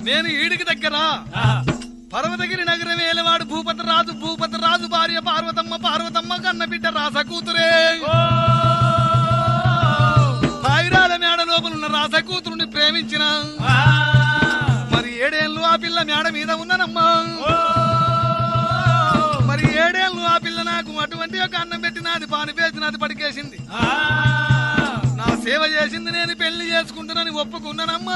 నేను ఈడికి దగ్గర పర్వతగిరి నగరం వేలవాడు భూపతి రాజు భూపతి రాజు భార్య పార్వతమ్మ పార్వతమ్మ కన్న బిడ్డ రాస కూతురే పాయిరాల మేడ లోపల ఉన్న రాస కూతురుని ప్రేమించిన మరి ఏడేళ్ళు ఆ పిల్ల మేడ మీద ఉన్ననమ్మా మరి ఏడేళ్ళు ఆ పిల్ల నాకు అటువంటి ఒక అన్నం పెట్టినది పాని పేసినది పడికేసింది నా సేవ చేసింది నేను పెళ్లి చేసుకుంటున్నానని ఒప్పుకున్నానమ్మా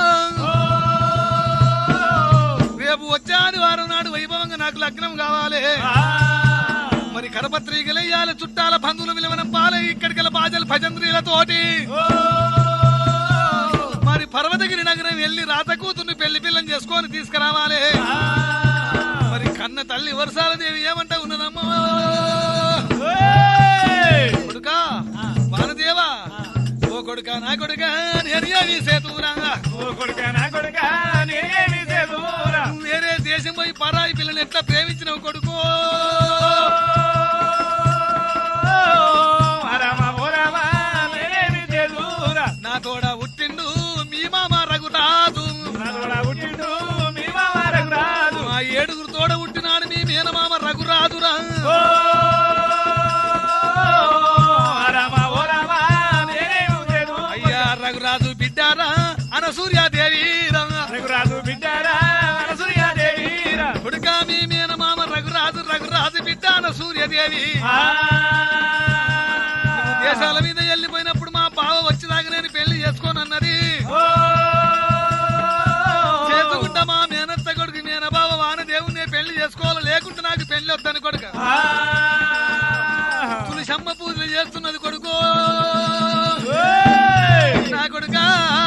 రేపు వచ్చే ఆదివారం నాడు వైభవంగా నాకు లగ్నం కావాలి మరి కరపత్రికలు వేయాలి చుట్టాల బంధువులు విలువనంపాలి ఇక్కడికి బాజలు భజంత్రీలతోటి మరి పర్వతగిరి నగరం వెళ్ళి రాత కూతుర్ని పెళ్లి పిల్లని చేసుకొని తీసుకురావాలి మరి కన్న తల్లి వర్షాల దేవి ఏమంటా ఉన్నదమ్మా కొడుకా వానదేవా ఓ కొడుకా నా కొడుకా నేను ఏమి సేతురాగా వేరే దేశం పోయి పరాయి పిల్లని ఎట్లా ప్రేమించినావు కొడుకు నా తోడ ఉట్టిండు మీ మామ రఘురాజు మా ఏడుగురు తోడ ఉట్టినాడు మీ మేనమామ రఘురాజురా అయ్యా రఘురాజు బిడ్డారా అనసూర్యాదేవి రఘురాజు బిడ్డారా అనసూయాదేవి కొడుకా మీ మేనమామ రఘురాజు రఘురాజు బిడ్డ అనసూర్యదేవి దేశాల మీద వెళ్ళిపోయినప్పుడు మా బావ వచ్చేదాకా నేను పెళ్లి చేసుకోనన్నది చేసుకుంటా మా మేనత్త కొడుకు మేనబావ వాన దేవుణ్ణి పెళ్లి చేసుకోవాలి లేకుంటే నాకు పెళ్లి వద్దని కొడుక తులసమ్మ పూజలు చేస్తున్నది కొడుకు నా కొడుక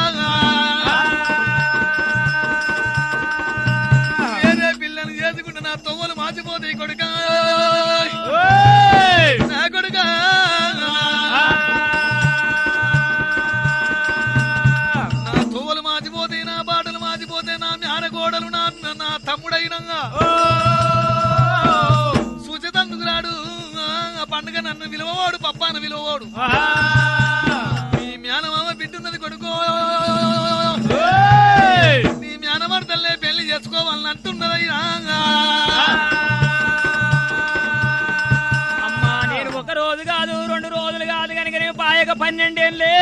వేరే పిల్లని చేసుకుంటే నా తొవ్వలు మార్చిపోతాయి కొడుక నా కొడుక నా తొవ్వలు మాచిపోతాయి నా బాటలు మాచిపోతాయి నా మేనగోడలు నా నా తమ్ముడైనంగా సూచతందుకు రాడు ఆ పండుగ నన్ను విలువవాడు పప్పాన విలువవాడు మీ మేనమామ బిడ్డున్నది కొడుకో మీ మేనమర్దల్లే పెళ్లి చేసుకోవాలని అంటున్నదయ్యా అమ్మా నేను ఒక రోజు కాదు రెండు రోజులు కాదు కనుక నేను పాయక పన్నెండేళ్ళే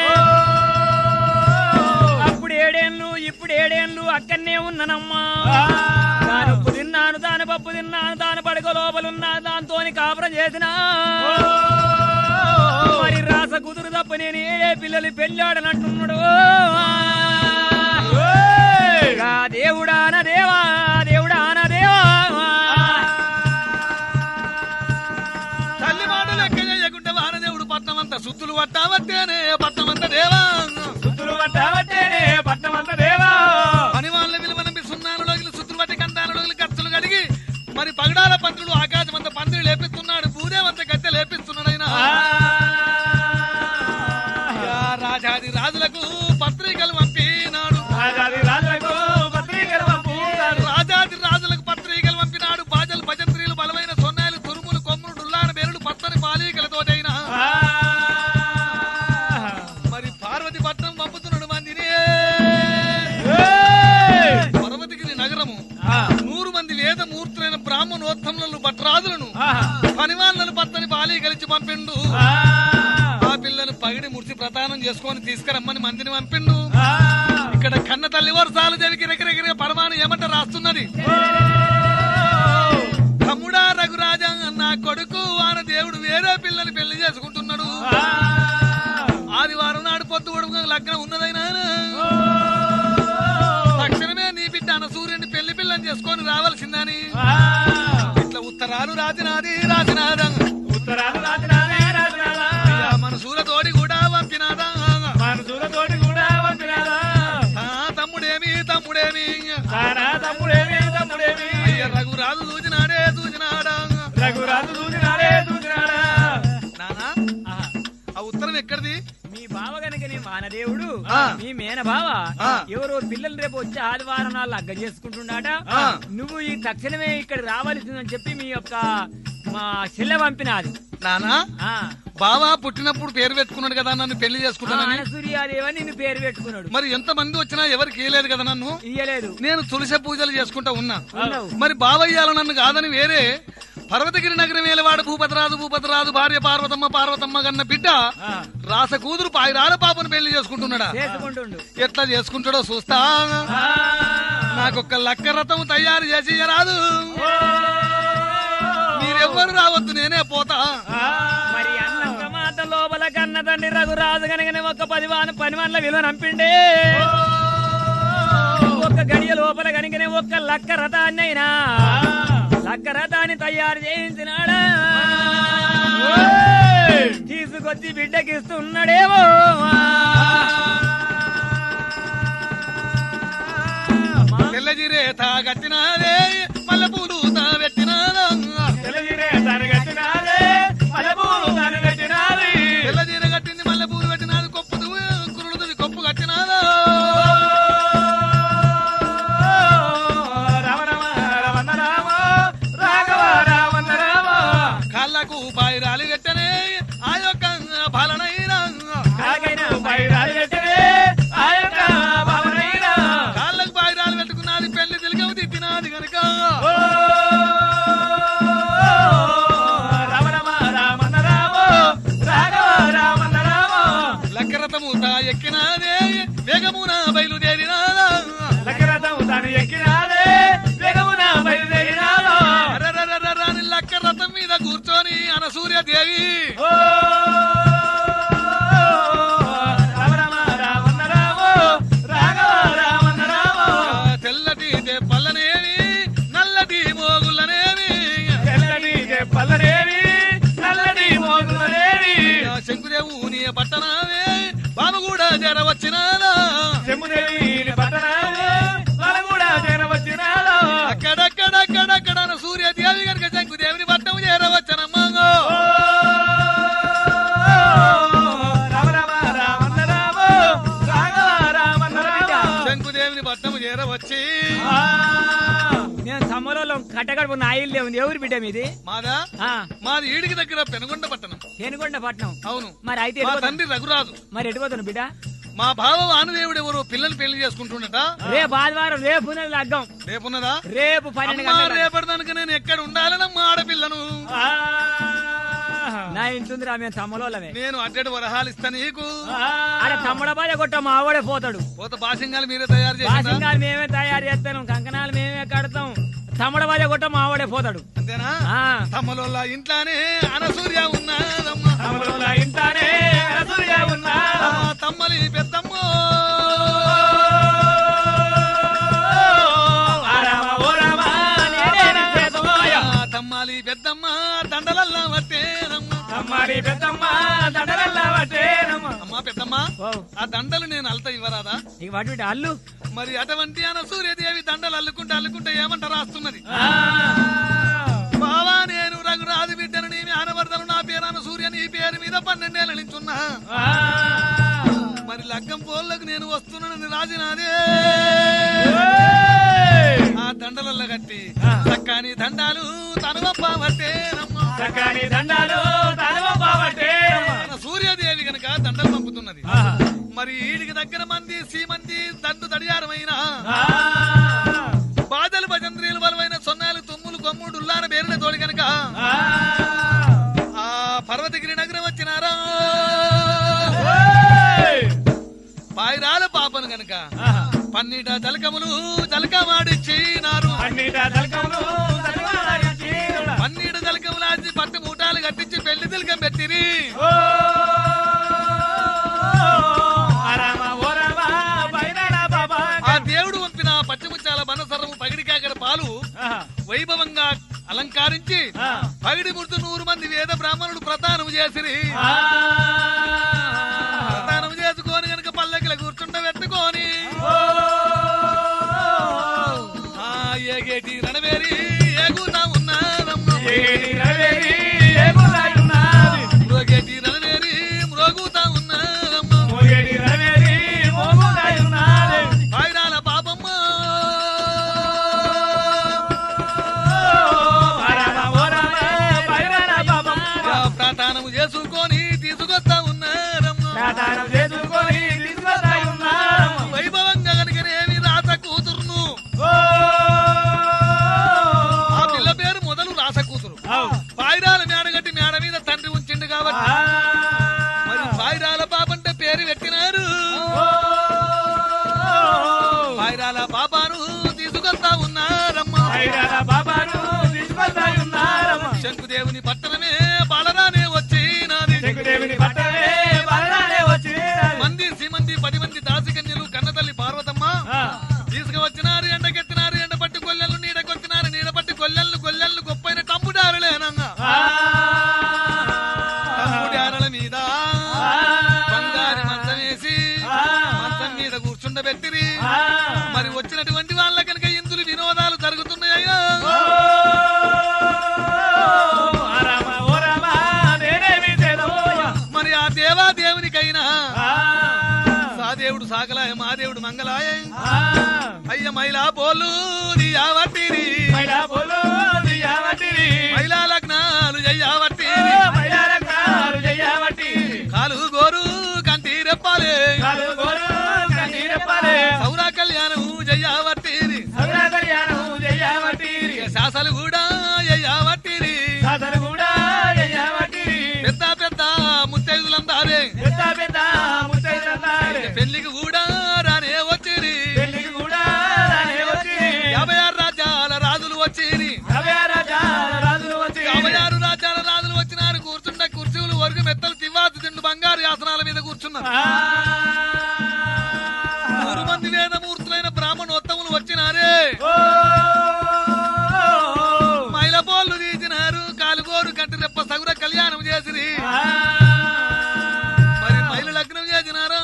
అప్పుడు ఏడేళ్ళు ఇప్పుడు ఏడేళ్ళు అక్కడనే ఉన్నానమ్మా దాని ఉప్పు తిన్నాను దాని పప్పు తిన్నాను దాని పడక లోపలున్నా దాంతోని కాపురం చేసిన మరి రాస కుదురు తప్ప నేను ఏ పిల్లలు పెళ్ళాడనంటున్నాడు ఆ దేవుడా నా దేవా దేవుడా నా దేవా తల్లి మాట లెక్క చేయకుంటే వానదేవుడు పట్నం అంతా సుత్తులు పట్టావట్టేనే పట్నం అంతా దేవా సుత్తులు పట్టావట్టేనే పట్టమంత దేవా పని వాళ్ళ విలువనంపి సున్నానులోకి సుత్తులు పట్టి కంటానులోకి ఖర్చులు కడిగి మరి పగడాల పంతులు ఆకాశం అంతా పందిరి లేపిస్తున్నాడు భూదేవంత గద్దె లేపిస్తున్నాడు ఆయన ఆ రాజాది రాజులకు పత్రికలు పంపినాడు రాజాది రాజులకు పత్రికలు పంపుతారు. రాజాది రాజులకు పత్రికలు పంపినాడు బాజలు భజంత్రీలు బలమైన సొన్నాయిలు తురుములు కొమ్ములు డుల్లాన బేరులు పచ్చని పాలీకలతోటైనా ఆ. మరి పార్వతి పట్నం పంపుతున్నాడు మందిని ఏయ్! పర్వతిగిరి నగరము ఆ. నూరు మంది వేద మూర్తులైన బ్రాహ్మణోత్తములను భట్రాజులను ఆహా. పనివాళ్ళను పత్తని బాలి కలిసి పంపిండు ఆ. ఆ పిల్లను పగిడి ముడిచి ప్రదానం చేసుకొని తీసుకురమ్మని మందిని పంపిండు ఆ. ఇక్కడ కన్న తల్లి వర్షాలు దేవికి రెగరెగర పరమాను ఏమంట రాస్తున్నది తమ్ముడా రఘురాజా నా కొడుకు వాన దేవుడు వేరే పిల్లని పెళ్లి చేసుకుంటున్నాడు ఆ. ఆదివారం నాడు పొద్దు ఒడుగు లగ్నం ఉన్నదైనా తక్షణమే నీ బిడ్డ అన్న సూర్యుని పెళ్లి పిల్లని చేసుకొని రావాల్సిందని ఆ. ఇట్లా ఉత్తరాలు రాసినాది రాసినాదా ఉత్తరాలు రాజునాలే రాజునాలా. మన సూరతోడి కూడా పంపినాదా మనసులతోటి కూడా పంపినాదా. ఆ తమ్ముడేమి తమ్ముడేమి తానా తమ్ముడేమి తమ్ముడేమి అయ్య రఘురాజు చూచినాడే చూచినాడా రఘురాజు చూసినాడే చూసినాడా నానా ఆహా. ఆ ఉత్తరం ఎక్కడిది మీ బావ గనక నీ వానదేవుడు ఆ. మీ మేన బావ ఆ. ఎవరో పిల్లలు రేపు వచ్చి ఆదివారం నాళ్ళు అగ్గ చేసుకుంటున్నాట ఆ. నువ్వు ఈ తక్షణమే ఇక్కడ రావాల్సిందని చెప్పి మీ యొక్క మా చెల్లె పంపినాది నానా ఆ బావా పుట్టినప్పుడు పేరు పెట్టుకున్నాడు కదా నన్ను పెళ్లి చేసుకుంటానని సూర్యాదేవ నిన్ను పేరు పెట్టుకున్నాడు మరి ఎంత మంది వచ్చినా ఎవరికి ఇయలేదు కదా నన్ను ఇయ్యలేదు నేను తులసి పూజలు చేసుకుంటా ఉన్నా ఉన్నావు. మరి బావయ్యాల నన్ను కాదని వేరే పర్వతగిరి నగరం వేలవాడు భూపతిరాజు భూపతిరాజు భార్య పార్వతమ్మ పార్వతమ్మ కన్న బిడ్డ రాస కూతురు పాయిరాల పాపను పెళ్లి చేసుకుంటున్నాడా చేసుకుంటుండు ఎట్లా చేసుకుంటాడో చూస్తా నాకొక్క లక్క రథం తయారు చేసి రాదు మీరెవ్వరు రావద్దు నేనే పోతా మరి అన్న మాత లోపల కన్న తండ్రి రఘురాజు కనుకనే ఒక పది వాన పని వాళ్ళ విలువ నంపిండే ఒక్క గడియ లోపల కనుకనే ఒక్క లక్క రథాన్ని అయినా లక్క రథాన్ని తయారు చేయించినాడా తీసుకొచ్చి బిడ్డకి ఇస్తున్నాడేమో తెల్లజిరే తా కట్టినాదే మల్లె పూలు తా పెట్టినాదా తెల్లజీర కట్టింది మల్లె పూలు పెట్టినాది కొప్పు కురుడుది కొప్పు కట్టినాదా కాళ్ళకు పాయిరాలు కట్టనే ఆ యొక్క ఫలనైనా కాళ్ళకు పాయిరాలు పెట్టుకున్నది పెళ్లి తిలకవు తిట్టినాది గనుక లక్కరథము తా ఎక్కినాదే వేగమున బయలుదేరినాదా అరరరరరని లక్కరథం మీద కూర్చొని అనసూర్య దేవి తెల్లటి పల్లనేవి నల్లటి మోగులనేవి పల్లనేవి నల్లటి మోగులనేవి శంకుదేవుని పట్టణమే బాబు కూడా జర వచ్చినాదా చెమునేవి పట్టణాలు వాళ్ళ కూడా చేరవచ్చినాలో అక్కడక్కడక్కడక్కడ సూర్య దేవి కనుక శంకుదేవిని పట్టణం చేరవచ్చనమ్మా రామ రామ రామన్న రామ రాఘవ రామన్న రామ శంకుదేవిని పట్టణం చేరవచ్చి నేను సమ్మలో కట్టగడుపు నాయిల్ లేవు ఎవరు బిడ్డ మీది మాదా ఆ, మాది ఈడికి దగ్గర పెనుగొండ పట్టణం ఏనుగొండ పట్నం అవును మరి అయితే మా ఎటు పోతావు? తండ్రి రఘురాజు మరి ఎటుపోతాను బిడ్డ మా బావ వానుదేవుడు ఎవరు పిల్లలు పెళ్లి చేసుకుంటుండట రేపు ఆదివారం రేపు నెల లగ్గం రేపున్నదా రేపు పన్నెండు అమ్మా గంటలకు. రేపటిదానికి నేను ఎక్కడ ఉండాలనమ్మా ఆడపిల్లను నా ఇంటుంది రా మేము తమ్మలోలమే నేను అడ్డటి వరహాలు ఇస్తా నీకు ఆడ తమ్ముడ బాధ కొట్ట మా ఆవిడే పోతాడు పోత బాసింగాలు మీరే తయారు చేసిందా బాసింగాలు మేమే తయారు చేస్తాం కంకణాలు మేమే కడతాం తమ్ముడ బాధ కొట్ట మా ఆవిడే పోతాడు అంతేనా ఆ. తమ్మలోళ్ళ ఇంట్లానే అనసూర్య ఉన్నదమ్మా ఇంటానే అమ్మా, తమ్మలి పెద్దమ్మ ఆ, తమ్మాలి పెద్దమ్మ దండలల్లా వట్టేనమ్మా అమ్మా పెద్దమ్మ ఆ దండలు నేను అల్త ఇవ్వరాదా ఇక వాటి బిడ్డ అల్లు మరి అటువంటి అనసూర్యదేవి దండలు అల్లుకుంటే అల్లుకుంటే ఏమంట రాస్తున్నది బావా నేను రఘురాజు బిడ్డను నీ ఆనవర్ధను నా పేరు అనసూర్య నీ పేరు మీద పన్నెండేళ్ళ నించున్నా మరి లగ్గం పోళ్ళకు నేను వస్తున్నానని రాజినాదే ఆ దండలల్ల కట్టి చక్కని దండాలు తనువప్పవట్టేనమ్మా దండాలు మన సూర్యదేవి గనక దండలు పంపుతున్నది మరి ఈడికి దగ్గర మంది సీమంది దండు తడియారమైన బాధలు భజంద్రీలు బలమైన సొన్నాలు తుమ్ములు కొమ్ముడు ఉల్లాన బేరిన తోడి గనక ఆ పర్వతగిరి నగరం వచ్చినారా పాయిరాల పాపను గనక పన్నీట జలకములు జలకమాడిచ్చినారు పన్నీట జలకములాచి పట్టు మూటాలు కట్టించి పెళ్లి తిలకం పెట్టిరి ఆ దేవుడు పంపిన పచ్చిముచ్చాల బనసరము పగిడికాకడ పాలు వైభవంగా అలంకరించి పగిడి ముర్తు నూరు మంది వేద బ్రాహ్మణుడు ప్రదానం చేసిరి ప్రదానం చేసుకొని గనక పల్లకిల కూర్చుండ పెట్టుకొని ఆ ఏగేటి రణవేరి ఏగుతా ఉన్నారమ్మ మృగేటి రణవేరి మ్రోగుతా ఉన్నారమ్మ పాయిరాల పాపమ్మ ఆ ప్రార్థనము చేసుకొని మంగళాయ మా దేవుడు మంగళాయ అయ్య మైలా పోలు దియావట్టిరి మైలా లగ్నాలు జయ్యావట్టిరి కాలు గోరు కంటి రెప్పాలే సౌరా కళ్యాణం జయ్యావట్టిరి శాసలు కూడా జయ్యావట్టిరి పెద్ద పెద్ద ముత్తైదులందారే పెళ్లికి కూడా రానే వచ్చిరి యాభై ఆరు రాజ్యాల రాజులు వచ్చిరి యాభై ఆరు రాజ్యాల రాజులు వచ్చినారు కూర్చుంటే కుర్చీలు వరకు మెత్తలు తివ్వాసు తిండు బంగారు ఆసనాల మీద కూర్చున్నారు నూరు మంది వేదమూర్తులైన బ్రాహ్మణోత్తములు వచ్చినారే మైల పోళ్ళు తీసినారు కాలుగోరు కంటి రెప్ప సగుర కళ్యాణం చేసిరి మరి మైలు లగ్నం చేసినారా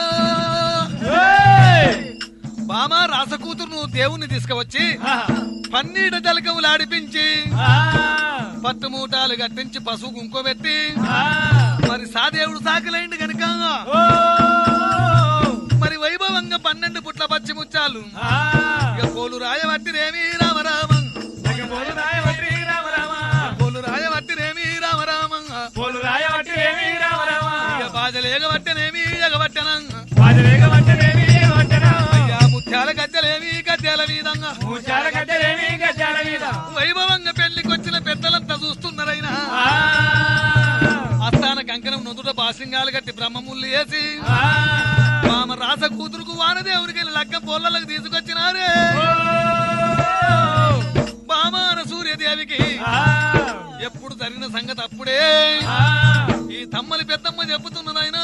బామ రాసకూతురును దేవుణ్ణి తీసుకువచ్చి పన్నీట జలకములు ఆడిపించి పట్టు మూటాలు కట్టించి పసుపు కుంకోబెట్టి మరి సాదేవుడు సాకలైంది కనుక మరి వైభవంగా పన్నెండు పుట్ల పచ్చి ముచ్చాలు ఇక పోలు రాయవట్టిరేమి రామరామ పోలు రాయవట్టిరేమి రామరామ ఇక బాజలేగబట్టనేమి ఎగబట్టనంగా అయ్యా ముత్యాల గద్దెలేమి గద్దెల విధంగా వైభవంగా పెళ్లికొచ్చిన పెద్దలంతా చూస్తున్నారైనా అస్థాన కంకణం నుదుట బాసింగాలు కట్టి బ్రహ్మముళ్ళు వేసి మామ రాస కూతురుకు వానదేవుడికి వెళ్ళి లగ్గం పొల్లలకు తీసుకొచ్చినారే బామాన సూర్యదేవికి ఎప్పుడు జరిగిన సంగతి అప్పుడే ఈ తమ్మలి పెద్దమ్మ చెప్పుతున్నదైనా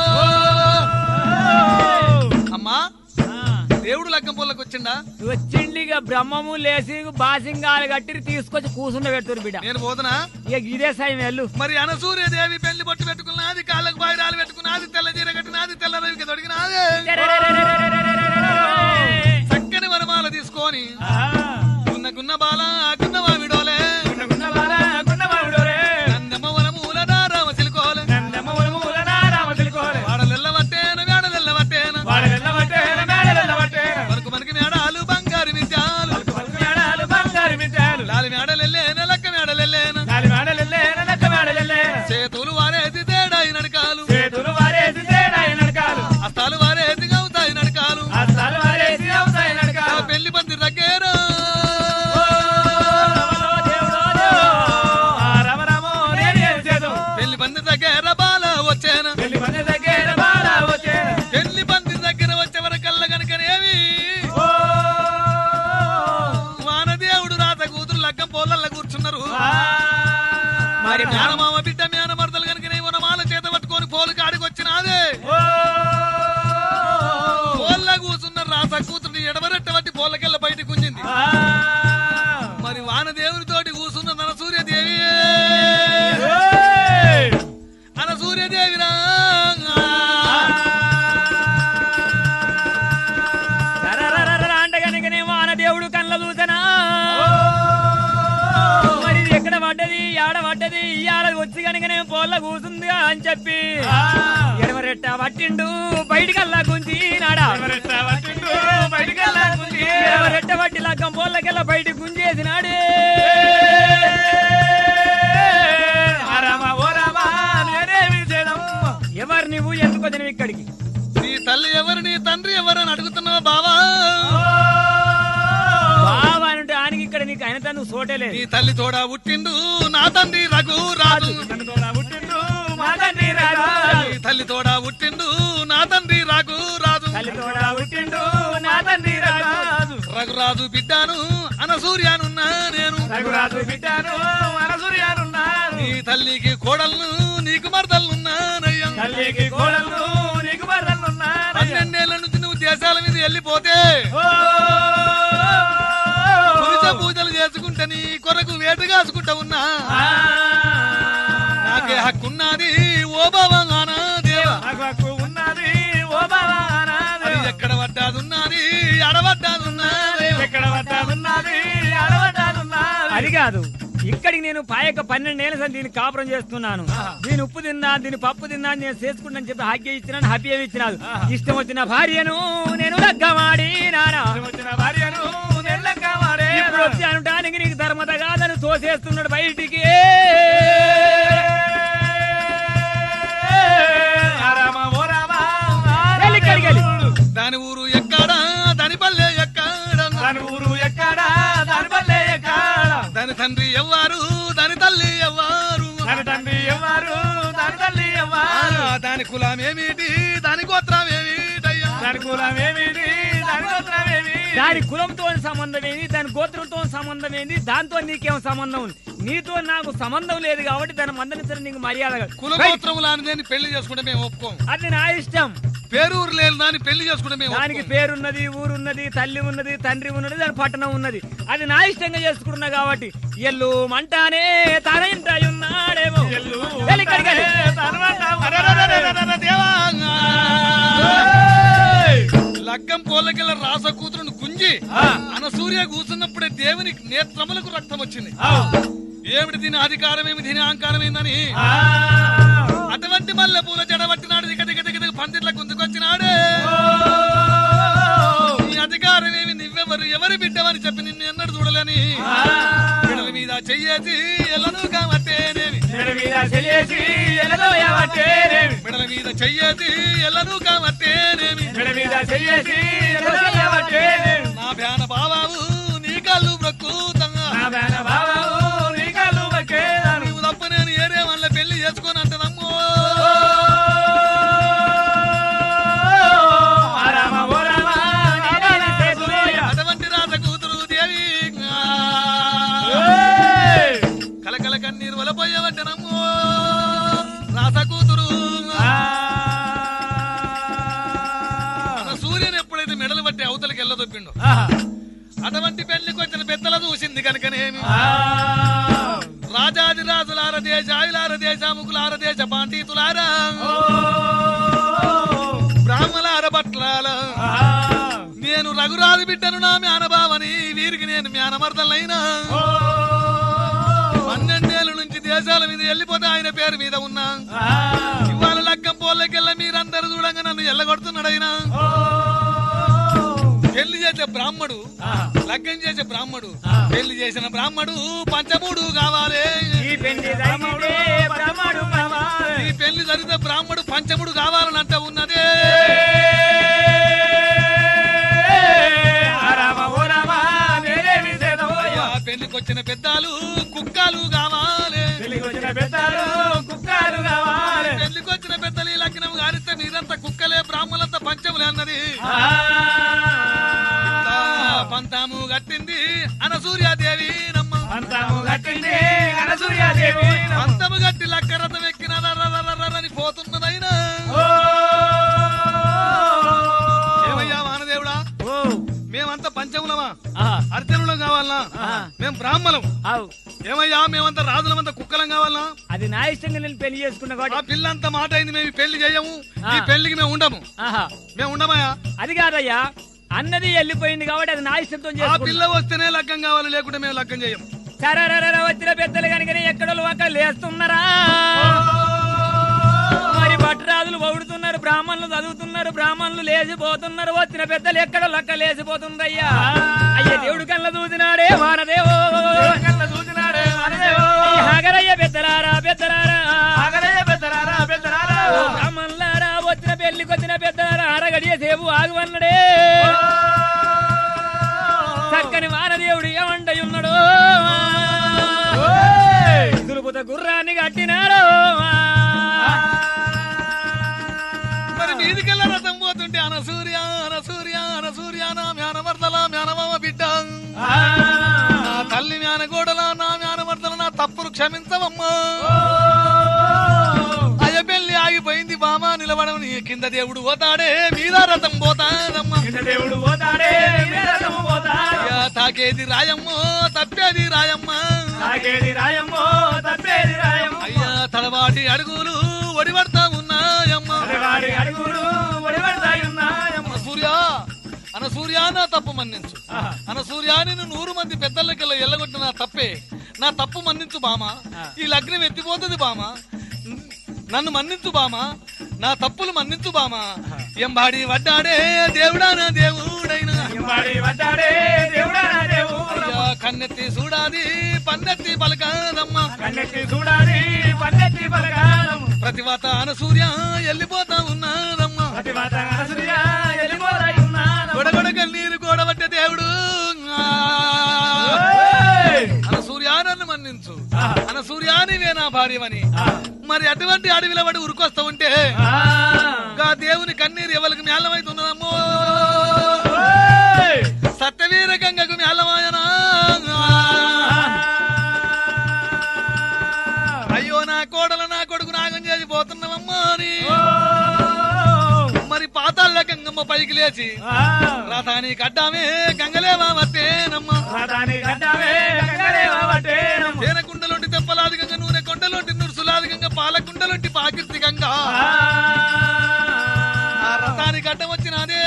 అమ్మా దేవుడు లగ్గం పొల్లకు వచ్చిండా వచ్చిండిగా బ్రహ్మము లేసి బాసింగాలు కట్టి తీసుకొచ్చి కూసుండ పెడుతురు బిడ్డ నేను పోతున్నా ఇక ఇదే సాయం వెళ్ళు మరి అనసూర్యదేవి పెళ్లి బొట్టు పెట్టుకున్నది కాళ్ళకు బాయిరాలు పెట్టుకున్నది తెల్ల చీర కట్టినది తెల్ల రవికి దొడిగినది చక్కని వరమాల తీసుకొని గున్న గున్న బాల గున్న వావిడోలే నందమ్మ వనమూల నారామ సిలుకోలే వాడలెల్ల వట్టేన వేడలెల్ల వట్టేన వరకు మనకి మేడాలు బంగారు విద్యాలు లాలి మేడలెల్లేన లక్క మేడలెల్లేన చేతులు వారేది తేడాయి నడకాలు అస్తాలు వారేది అవుతాయి నడకాలు ఆ పెళ్లి పంది దగ్గర పెళ్లి పంది దగ్గర బాల వచ్చేన పెళ్లి పంది దగ్గర వచ్చే వరకల్లా కనుకనేవి వానదేవుడు రాత కూతురు లగ్గం పోలల్ల కూర్చున్నారు మరి మేనమామ బిడ్డ మేనమరదలు కనుకనే వనమాల చేత పట్టుకొని పోలు కాడికి వచ్చినాదే పోల్ల కూర్చున్న రాత కూతురుని ఎడమరెట్ట బట్టి పోలకెళ్ళ బయటకు గుంజింది మరి వానదేవుడితోటి కూర్చున్న తన సూర్యదేవి అన సూర్యదేవిరా అంటగనకనే వాన దేవుడు కళ్ళ చూసనా మరి ఇది ఎక్కడ పడ్డది ఆడ పడ్డది ఇయాల వచ్చి కనుకనే పోల్ల కూసుందిగా అని చెప్పి ఎడమరెట్ట పట్టిండు బయటికల్లా గుంజి నాడా ఎడమరెట్ట పట్టి లగ్గం పోల్లకెల్లా బయటికి గుంజేసినాడే ఎవరు నువ్వు ఎందుకు వచ్చినవి ఇక్కడికి నీ తల్లి ఎవరు నీ తండ్రి ఎవరు అని అడుగుతున్నావా బావా బావా అంటే ఆయనకి ఇక్కడ నీకు ఆయన తను సోటలేదు నీ తల్లి తోడా పుట్టిండు నా తండ్రి రఘు రాజు నీ తల్లి తోడా పుట్టిండు నా తండ్రి రఘు రాజు రఘురాజు బిడ్డాను అనసూర్యానున్నా నేను నీ తల్లికి కోడలను నీకు మరదలున్నానయ్యా తల్లికి కోడలు నీకు మరలున్నా పన్నెండేళ్ల నుంచి నువ్వు దేశాల మీద వెళ్ళిపోతే పురుష పూజలు చేసుకుంటే నీ కొరకు వేటు కాసుకుంటా ఉన్నా నాకే హక్కున్నది ఓ బాబానా దేవా ఉన్నది ఓ బాబా అది ఎక్కడ పడ్డాదున్నది అడబడ్డాదున్నది ఎక్కడ పడ్డాదున్నది ఆడబడ్డాదున్నది అది కాదు ఇక్కడికి నేను పాయక పన్నెండేళ్ల సంది దీన్ని కాపురం చేస్తున్నాను దీని ఉప్పు తిన్నా దీని పప్పు తిన్నా నేను చేసుకుంటాను చెప్పి హాగ్యం ఇచ్చినాను హ్యాపీ ఇచ్చినాను ఇష్టం వచ్చిన భార్యను నేను లగ్గమాడి నానా వచ్చిన భార్యను నెల్లక వాడే ఇప్పుడు వచ్చి అనటానికి నీకు ధర్మత కాదని తోసేస్తున్నాడు బయటికి రామ ఓ రామ వెళ్ళి ఇక్కడికి వెళ్ళి. దాని ఊరు ఎక్కడా దాని పల్లె ఎక్కడా దాని ఊరు ఎక్కడా దాని పల్లె ఎక్కడా దాని తండ్రి ఎవ్వారు దాని తల్లి ఎవ్వారు దాని తండ్రి ఎవరు దాని తల్లి ఎవరు ఆ, దాని కులం ఏమిటి దాని గోత్రం ఏమిటయ్యా దాని కులం ఏమిటి దాని గోత్రం ఏమి దాని కులంతో సంబంధం ఏంది దాని గోత్రంతో సంబంధం ఏంది దాంతో నీకేం సంబంధం ఉంది నీతో నాకు సంబంధం లేదు కాబట్టి దాని మందరించడం నీకు మర్యాద కాదు. కుల గోత్రం లాంటిదని పెళ్లి చేసుకుంటే మేము ఒప్పుకోం అది నా ఇష్టం పేరూరు లేని దాన్ని పెళ్లి చేసుకుంటే మేము దానికి ఒప్పుకోం. పేరున్నది ఊరున్నది తల్లి ఉన్నది తండ్రి ఉన్నది దాని పట్టణం ఉన్నది అది నా ఇష్టంగా చేసుకున్నా కాబట్టి ఎల్లు మంటానే తన ఇంట ఉన్నాడేమో ఎల్లు వెళ్ళి ఇక్కడికి వెళ్ళి. తర్వాత అరెరెరెరెరెరె దేవా! లగ్గం పోలకెళ్ళ రాస కూతురును గుంజి అనసూర్య కూర్చున్నప్పుడే దేవుని నేత్రములకు రక్తం వచ్చింది ఏమిటి దీని అధికారం ఏమి దీని అహంకారం ఏందని అటువంటి మల్లె పూల జడబట్టినాడు దిగ దిగ దిగ దిగ పందిట్ల గుంజుకొచ్చినాడే నీ అధికారం ఏమి నువ్వెవరు ఎవరి బిడ్డవని చెప్పి నిన్ను ఎన్నడు చూడలేని బిడల మీద చెయ్యేసి ఎల్లను కావట్టేనేమి మెడ మీద చెయ్యేసి ఎలలో ఎవట్టేనేమి బిడల మీద చెయ్యేసి ఎల్లను కావట్టేనేమి మెడ మీద చెయ్యేసి ఎలలో ఎవట్టేనేమి నా భ్యాన బాబావు నీ కళ్ళు బ్రక్కుతంగా నా బేన బాబావు నీ కళ్ళు బక్కేదాను నువ్వు తప్ప నేను ఏరే వాళ్ళ పెళ్లి చేసుకొని అంటదమ్మో ఆ రామ ఓ రామ నీలాని చేసులోయ. అటువంటి రాత కూతురు దేవి ఏయ్! కలకల కన్నీరు వలపోయేవట్టనమ్మో రాత కూతురు ఆ. మన సూర్యుని ఎప్పుడైతే మెడలు పట్టి అవతలకి వెళ్ళదొప్పిండు ఆహా. అటువంటి పెళ్లికి వచ్చిన పెద్దల చూసింది కనుకనేమి ఆ. రాజాది రాజులార దేశ ఆయులార దేశ ముగులార దేశ పాండితులారా ఓ. బ్రాహ్మలార భట్లాల ఆ. నేను రఘురాజు బిడ్డను నా మేనబావని వీరికి నేను మేనమర్దలైనా ఓ. పన్నెండేళ్ల నుంచి దేశాల మీద వెళ్ళిపోతే ఆయన పేరు మీద ఉన్నా ఆ. ఇవాళ లగ్గం పోల్లకెళ్ళ మీరందరూ చూడంగా నన్ను ఎల్లగొడుతున్నాడైనా ఓ. పెళ్లి చేసే బ్రాహ్మడు ఆ. లగ్గం చేసే బ్రాహ్మడు ఆ. పెళ్లి చేసిన బ్రాహ్మడు పంచమూడు కావాలి ఈ పెళ్లి జరిగితే బ్రహ్మడు కావాలి. ఈ పెళ్లి జరిగితే బ్రాహ్మడు పంచముడు కావాలని అంట ఉన్నదే ఆ రామ ఓ రామ నేనేమి చేదవోయ. ఆ పెళ్లికొచ్చిన పెద్దాలు కుక్కలు కావాలి పెళ్ళికొచ్చిన పెద్దలు కుక్కలు కావాలి పెళ్లికొచ్చిన పెద్దలు ఈ లగ్నం గారిస్తే మీరంతా కుక్కలే బ్రాహ్మలంతా పంచములే అన్నది ఆ. ఆ, పంతాము కట్టింది అనసూర్యాదేవి నమ్మ పంతము కట్టింది అనసూయాదేవి పంతము కట్టి లక్క రథం ఎక్కిన అని పోతున్నదైనా ఓ. ఏమయ్యా వానదేవుడా ఓ మేమంతా పంచములమా ఆహా. అర్జనులం కావాలనా ఆహా. మేము బ్రాహ్మణం ఆవు ఏమయ్యా మేమంతా రాజులమంతా కుక్కలం కావాలనా అది నా ఇష్టంగా నేను పెళ్లి చేసుకున్నా ఆ కాబట్టి పిల్లంతా మాట అయింది మేము ఈ పెళ్లి చేయము ఈ ఆ. పెళ్లికి మేము ఉండము ఆహా మేము ఉండమయ్యా అది కాదయ్యా అన్నది వెళ్ళిపోయింది కాబట్టి అది నా ఇష్టంతో ఆ చేసుకున్నా పిల్ల వస్తేనే లగ్గం కావాలి లేకుంటే మేము లగ్గం చేయము సరరరర వచ్చిన పెద్దలు కనుక ఎక్కడో అక్కడ లేస్తున్నారా మరి భట్టరాజులు పొగుడుతున్నారు బ్రాహ్మణులు చదువుతున్నారు బ్రాహ్మణులు లేచిపోతున్నారు వచ్చిన పెద్దలు ఎక్కడో లక్క లేచిపోతుందయ్యా అయ్య దేవుడు కళ్ళ చూసినాడే వానదేవో కళ్ళ చూసినాడే మనదేవో. హాగరయ్య పెద్దలారా పెద్దలారా ఆగలయ్య పెద్దలారా, పెద్దలారా. ఓ బ్రాహ్మణులారా వచ్చిన పెళ్లికి వచ్చిన పెద్దలారా అరగడియ సేపు ఆగువన్నడే చక్కని వానదేవుడు ఏమంటై ఉన్నాడు ఓయ్. దులుపుత గుర్రాన్ని కట్టినాడు మరి మీదికెళ్ళ రథం పోతుంటే అనసూర్య అనసూర్య అనసూర్య నా మేనమర్దల మేనమామ బిడ్డ ఆ. నా తల్లి మేనగోడల నా మేనమర్దల నా తప్పులు క్షమించవమ్మా అయ్య పెళ్లి ఆగిపోయింది బామా నిలబడం నీ కింద దేవుడు పోతాడే మీద రథం పోతాదమ్మా కింద దేవుడు పోతాడే మీద రథము పోతాడు. అయ్యా, తాకేది రాయమ్మో తప్పేది రాయమ్మా తాగేది రాయమ్మో తప్పేది రాయమ్మో అయ్యా తడవాటి అడుగులు ఒడిపడతా ఉన్నాయమ్మా అరవాడి అడుగులు ఒడిపడతాయి ఉన్నాయమ్మో సూర్య అన సూర్య నా తప్పు మన్నించు ఆహా. అన సూర్య నేను నూరు మంది పెద్దలకెళ్ళ ఎల్లగొట్టిన నా తప్పే నా తప్పు మన్నించు బామ ఆ. ఈ లగ్నం ఎత్తిపోతుంది బామ నన్ను మన్నించు బామ నా తప్పులు మన్నించు బామ ఎంబాడి వడ్డాడే దేవుడా నా దేవుడైనా ఎంబాడి వడ్డాడే దేవుడా నా దేవుడా. అయ్యా, కన్నెత్తి చూడాది పన్నెత్తి పలకాదమ్మా కన్నెత్తి చూడాలి పన్నెత్తి పలకాలం ప్రతివాత సూర్య వెళ్ళిపోతా ఉన్నాదమ్మా ప్రతిమాత అనసూయ వెళ్ళిపోతాయి ఉన్నాను. గొడగొడ కన్నీరు గోడబట్టే దేవుడు ఓయ్! అన సూర్యానన్ను మన్నించు ఆ. అన సూర్యానివే నా భార్యవని ఆ. మరి అటువంటి అడవిలో పడి ఉరుకొస్తా ఉంటే ఆ. గా దేవుని కన్నీరు ఎవరికి మేళమైతున్నదమ్మో ఓయ్! సత్యవీర గంగకు మేళమాయనా అయ్యో నా కోడలు నా కొడుకు నాగం చేసి పోతున్నామమ్మా అని ఓ! మరి పాతాళ్ళ గంగమ్మ పైకి లేచి ఆ. రథానికి అడ్డామే గంగలేవా వత్తేనమ్మా రథాన్ని కట్టావే గంగరే బావటేనమ్మ. తేనె కుండలొంటి తెప్పలాది గంగ నూనె కొండలొంటి నురుసులాది గంగ పాల కుండలొంటి పాకిర్తి గంగ ఆ. ఆ రథానికి అడ్డం వచ్చినదే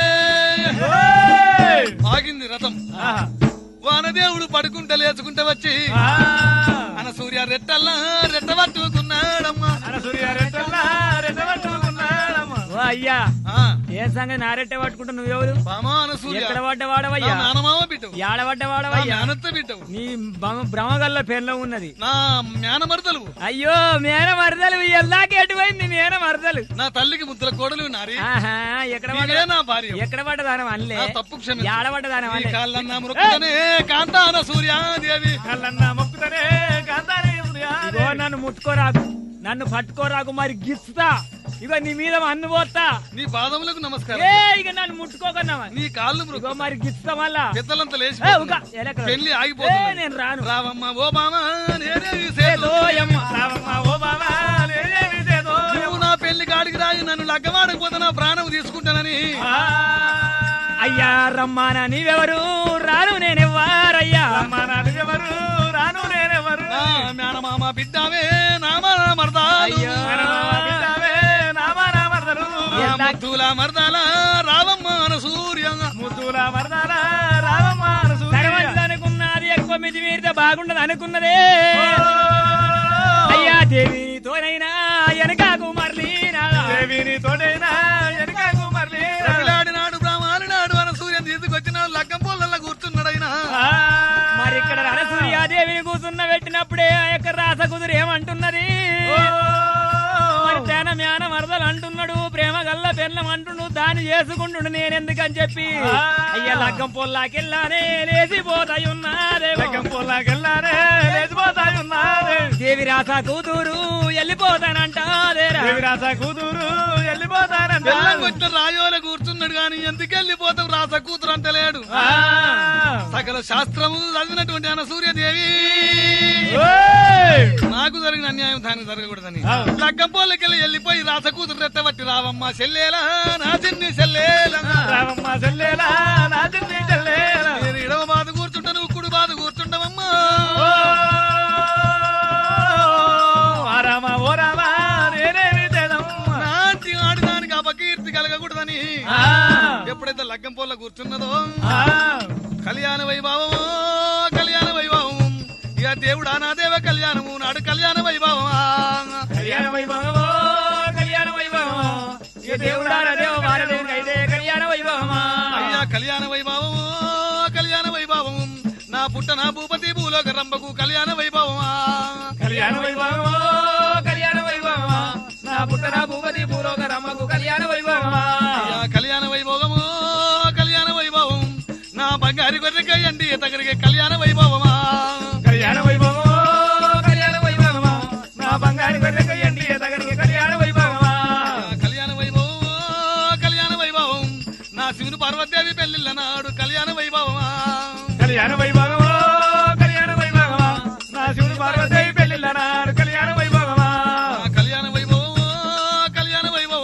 ఓయ్! ఆగింది రథం ఆ. వానదేవుడు పడుకుంటా లేచుకుంటా వచ్చి ఆ. అన సూర్య రెట్టల్లా రెట్ట పట్టుకున్నాడమ్మా అనసూయ రెట్టల్లా రెట్టబట్టుకున్నాడమ్మ. ఓ అయ్యా ఆ, ఏ సంగతి నారెట్టే పట్టుకుంటా నువ్వెవరు బామా అన సూర్య ఎక్కడ నా పడ్డవాడవయ్యా మేనమామ బిడ్డవు యాడ నా పడ్డవాడవయ్యా మేనత్త బిడ్డవు నీ భ్రమ- భ్రమగల్ల పెన్లో ఉన్నది నా మేనమరదలు అయ్యో మేన మరదలు ఎల్లాకి ఎటుపోయింది మేన మరదలు నా తల్లికి ముద్దుల కోడలు నారి ఆహా ఎక్కడ నీవే పడ్డ నా భార్య ఎక్కడ పడ్డదానం అల్లే నా తప్పు క్షమించు యాడ పడ్డదానం నీ అల్లే కాళ్ళన్నా మురుకుతనే కాంతాన సూర్యాదేవి కళ్ళన్నా మొక్కుతనే కాంతానే ఉదయాన్నే. ఇగో నన్ను ముట్టుకోరాకు నన్ను పట్టుకోరాకు మరి గిస్తా ఇగో నీ మీద అన్ను పోతా నీ పాదములకు నమస్కారం ఏ ఇక నన్ను ముట్టుకోకన్నావా నీ కాళ్ళు ఇగో మృగు మరి గిస్తా మళ్ళా పెద్దలంతా లేచి ఏ, ఉగా, ఎలకలు. పెళ్లి ఏ, ఆగిపోతుంది నేను రాను రావమ్మ ఓ బామ నేనే విసేలు. ఓయమ్మ. రావమ్మ ఓ బాబా నేనేమి చేదో. నువ్వు నా పెళ్లి కాడికి రాయి నన్ను లగ్గమాడకపోతే నా ప్రాణం తీసుకుంటానని ఆ. అయ్యా రమ్మానా నీవెవరు రాను నేనెవ్వారయ్యా అమ్మ నాన్న ఎవరు రాను నేనెవరు నా మేనమామ బిడ్డావే నామ మర్దాలు అయ్యో. మనమామ బిడ్డవే, నామా నా మరదలు. నా ముద్దుల మర్దాల రావమ్మ అన సూర్య ముద్దుల మరదల రావమ్మ అనసూయ. సరవంతి అనుకున్నది ఎక్కువ మిది మీరితే బాగుండదు అనుకున్నదే ఓ. అయ్యా దేవితోనైనా వెనకాకు మరలి దేవిని తోడైనా వెనకకు మరలి రా. ప్రతిలాడినాడు బ్రాహ్మణుడు నాడు అన సూర్యం తీసుకొచ్చినాడు లగ్గం పొల్లల్లో కూర్చున్నాడైనా ఆ. మరి ఇక్కడ రణసూర్యాదేవిని కూర్చున్న పెట్టినప్పుడే ఆ యొక్క రాస కుదురు ఏమంటున్నది ఓ. మరి తేన మేన మరదలు అంటున్నాడు ప్రేమ గల్ల పెళ్ళం అంటుండు దాన్ని చేసుకుంటుండు నేనెందుకని చెప్పి ఆ. అయ్యా లగ్గం పొల్లాకెళ్ళానే లేచిపోతాయి ఉన్నాదే లగ్గం పొలాకెళ్ళారే లేచిపోతాయి ఉన్నారే దేవి రాస కూతురు వెళ్ళిపోతానంటాదేరా దేవిరాస కూతురు వెళ్ళిపోతానంట బెల్లం కొట్టిన రాయోల కూర్చున్నాడు గాని ఎందుకు వెళ్ళిపోతావు రాస కూతురు అంటలేడు ఆ. సకల శాస్త్రము చదివినటువంటి అన సూర్యదేవి ఓయ్! నాకు జరిగిన అన్యాయం దానికి జరగకూడదని ఆ. లగ్గం పోలకెళ్ళి వెళ్ళిపోయి రాస కూతురు రెట్టబట్టి రావమ్మ చెల్లేలా నా చిన్ని చెల్లేలా రావమ్మ చెల్లేలా నా చిన్ని చెల్లేలా నేను ఇడవ బాధ కూర్చుంటా నువ్వు కుడి బాధ కూర్చుంటావమ్మా ఓ! ఆ రామ ఓ రామ నేనేమి చేదమ్మా నాటి ఆడిదానికి అపకీర్తి కలగకూడదని ఆ. ఎప్పుడైతే లగ్గం పోల కూర్చున్నదో ఆ. కళ్యాణ వైభవము కళ్యాణ వైభవం ఇక దేవుడా నా దేవ కళ్యాణము నాడు కళ్యాణ వైభవమా కళ్యాణ వైభవమో కళ్యాణ వైభవమో ఇక దేవుడా నా దేవ వారదేవునికైతే కళ్యాణ వైభవమా అయ్యా కళ్యాణ వైభవము కళ్యాణ వైభవం నా పుట్ట నా భూపతి భూలోక రంభకు కళ్యాణ వైభవమా కళ్యాణ వైభవమో కళ్యాణ వైభవమో నా పుట్టన భూపతి భూలోక రమ్మకు కళ్యాణ వైభవమా అయ్యా కళ్యాణ వైభవము కళ్యాణ వైభవం నా బంగారి గొర్రెకయ్యండి తగరికి కళ్యాణ వైభవమా కళ్యాణ వైభవమో కళ్యాణ వైభవమో నా బంగారు గొర్రెకయ్యండి ఎదగనికి కళ్యాణ వైభవమా అయ్యా, కళ్యాణ వైభవము కళ్యాణ వైభవం నా శివుని పార్వతీదేవి పెళ్లిళ్ళ నాడు కళ్యాణ వైభవమా కళ్యాణ వైభవమో కళ్యాణ వైభవమా నా శివుడు పార్వతీ పెళ్లిళ్ళ నాడు కళ్యాణ వైభవమా ఆ కళ్యాణ వైభవము కళ్యాణ వైభవం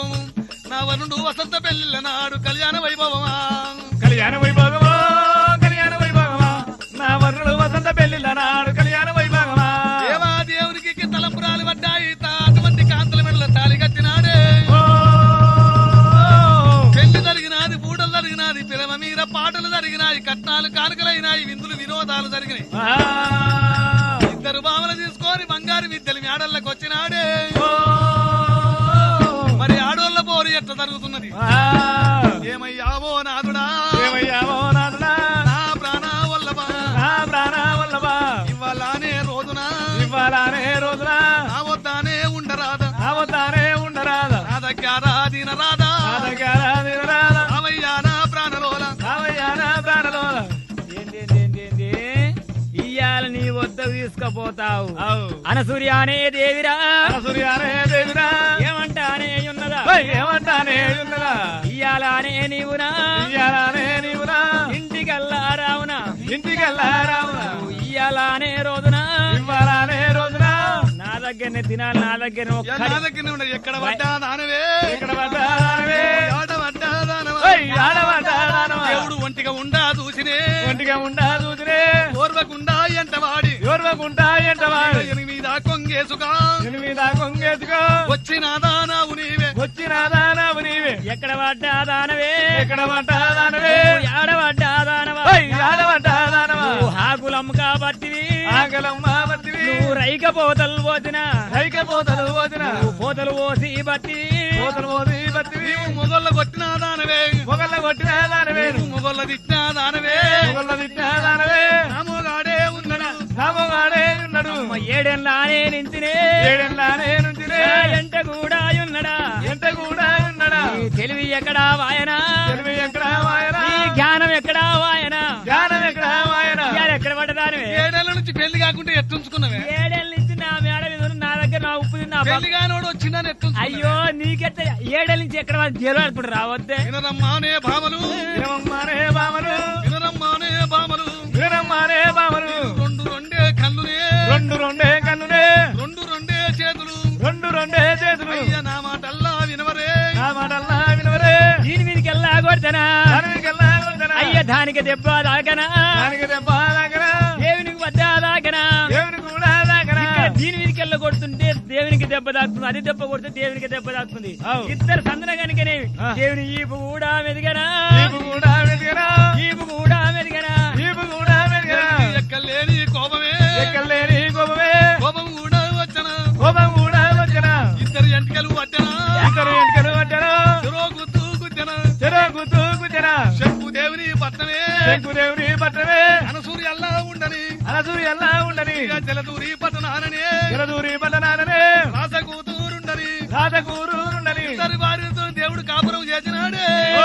పోతావు అవు. అనసూర్య అనే దేవిరా అనసూయానే దేవిరా ఏమంటానే ఉన్నదా ఓయ్ ఏమంటానే ఉన్నదా ఇయ్యాలనే నీవునా ఇయ్యాలనే నీవునా ఇంటికల్లా రావునా ఇంటికెళ్ళారావునా ఇయ్యాలనే రోజున ఇవ్వాలనే రోజున నా దగ్గరనే తినాలి నా దగ్గర యా నా దగ్గరనే ఉన్నది ఎక్కడ పడ్డా దానవే ఇక్కడ పడ్డావే ఆడ పడ్డా దానవా ఓయ్ ఆడబడ్డానవా దేవుడు ఒంటిగా ఉండా చూసినే ఒంటిగా ఉండా చూసినే ఓర్వకుండా ఎంట వాడి ఎవరుకుంటా ఎంటవాడు ఎనిమిది కొంగేసుగా ఎనిమిది కొంగేసుకో వచ్చిన దానావు నీవే వచ్చిన దానవు నీవే ఎక్కడ పడ్డా దానవే ఎక్కడ పడ్డాదానవే ఆడబడ్డా దానవా ఓయ్ ఆడబడ్డాదానవా నువ్వు ఆకులమ్మ కాబట్టివి ఆకలమ్మ బతివి నువ్వు రైక పోతలు పోతిన హైక పోతలు పోతిన నువ్వు పోతలు పోసి బట్టి పోతలు పోతి బతివి మొగళ్ళ కొట్టిన దానవే మొగళ్ళ కొట్టిన దానవే మొగళ్ళ తిట్టిన దానవే మొగళ్ళ తిట్టిన దానవే నామోగాడే ఉన్నాడు నామగాడే ఉన్నాడు అమ్మ ఏడెల్లానే నించినే ఏడెల్లానే నుంచినే ఎంట కూడా ఉన్నడా ఎంత కూడా ఉన్నాడా నీ తెలివి ఎక్కడా వాయనా తెలివి ఎక్కడ వాయన నీ జ్ఞానం ఎక్కడా వాయనా జ్ఞానం ఎక్కడ వాయన ఇవాళ ఎక్కడ పడ్డదానివే ఏడేళ్ల నుంచి పెళ్లి కాకుండా ఎత్తుంచుకున్నావే ఏడేళ్ళ నుంచి నా మేడ మీద ఉన్న నా దగ్గర నా ఉప్పు తిన్నా పెళ్లి కానోడు వచ్చిందని ఎత్తుంచుకున్నావే అయ్యో నీకెత్త ఏడేళ్ళ నుంచి ఎక్కడ జేలు రావద్దే వినరమ్మానే భామలు వినమ్మానే బామలు వినరమ్మానే భామలు వినమ్మానే బామలు రెండు రెండే కళ్ళునే రెండు రెండే కన్నునే రెండు రెండే చేతులు రెండు రెండే చేతులు అయ్య నా మాటల్లా వినవరే నా మాటల్లా వినవరే దీని మీదకి వెళ్ళా కొడతానా దానికెల్లా కొడతనా? అయ్య దానికి దెబ్బ దాకనా దానికి దెబ్బ దాకనా దేవునికి వద్ద దాకనా దేవుని కూడా దాకనా ఇక్కడ దీని మీదకి వెళ్ళ కొడుతుంటే దేవునికి దెబ్బ దాకుతుంది అది దెబ్బ కొడితే దేవునికి దెబ్బ దాకుతుంది అవు. ఇద్దరు సందన కనుకనే ఆ. దేవుని ఈపు కూడా మెదిగనా ఈపు కూడా వెతికనా ఈపు కూడా మెదిగనా ఈపు కూడా వెతికనా ఎక్కలేని కోపమే ఎక్కలేని కోపమే కోపం కూడా వచ్చన కోపం కూడా వచ్చినా ఇద్దరు ఎంటకలు పట్టనా ఇద్దరు ఎంటకలు పట్టనా చెరో గుత్తు గుద్దెన చెరకు తూకుచనా చెప్పు దేవుని పట్టమే శంకుదేవుని పట్టమే అనసూరి అల్లా ఉండని అనసూరి ఎలా ఉండని ఇక జలదూరి పట్టణాననే జలదూరి పట్టణాననే రాస కూతురుండని రాజకూరు ఉండని ఇద్దరు భార్యతో దేవుడు కాపురం చేసినాడే ఓ!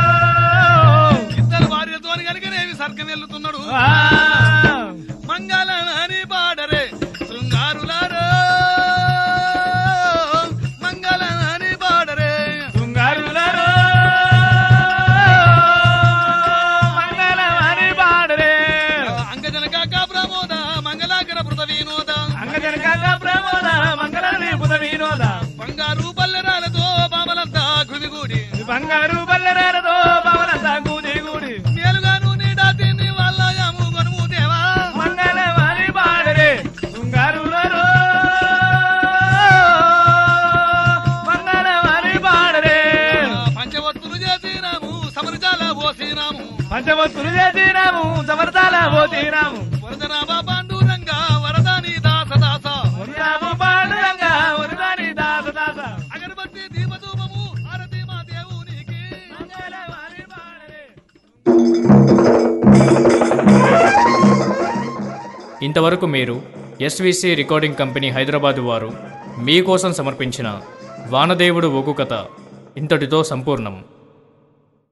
ఇద్దరు భార్యతో కనుకనేవి సర్గం వెళ్తున్నాడు ఆ! మంగళ అని పాడరే శృంగారులారో మంగళ అని పాడరే శృంగారులారో! మంగళవారి పాడరే. అంగజనక ప్రమోద మంగళాకర భృత వినోద అంగజనకంగా ప్రమోద మంగళాని పుత వినోద. బంగారు పల్లెరాలతో బామలంతా గుమిగూడి బంగారు బల్లెరాలతో పవనంతా కూడి కూడి మేలుగాను నీడా తిని వాళ్ళ యాము గనుము దేవా మంగళవారి పాడరే శృంగారులారో! మంగళవారి పాడరే పంచవత్తులు చేసినాము సమరజాల పోసినాము పంచవత్తులు చేసినాము సమర్థాల పోతీనాము వరదనాభ పాండురంగా వరదాని దాస దాస ఉన్నాము పాండురంగా వరదాని దాస దాస అగరబత్తి దీపధూపము ఆరతి మా దేవునికి మంగళవారి పాడరే ఇంతవరకు మీరు ఎస్విసి రికార్డింగ్ కంపెనీ హైదరాబాద్ వారు మీకోసం సమర్పించిన వానదేవుడు ఒగ్గు కథ ఇంతటితో సంపూర్ణం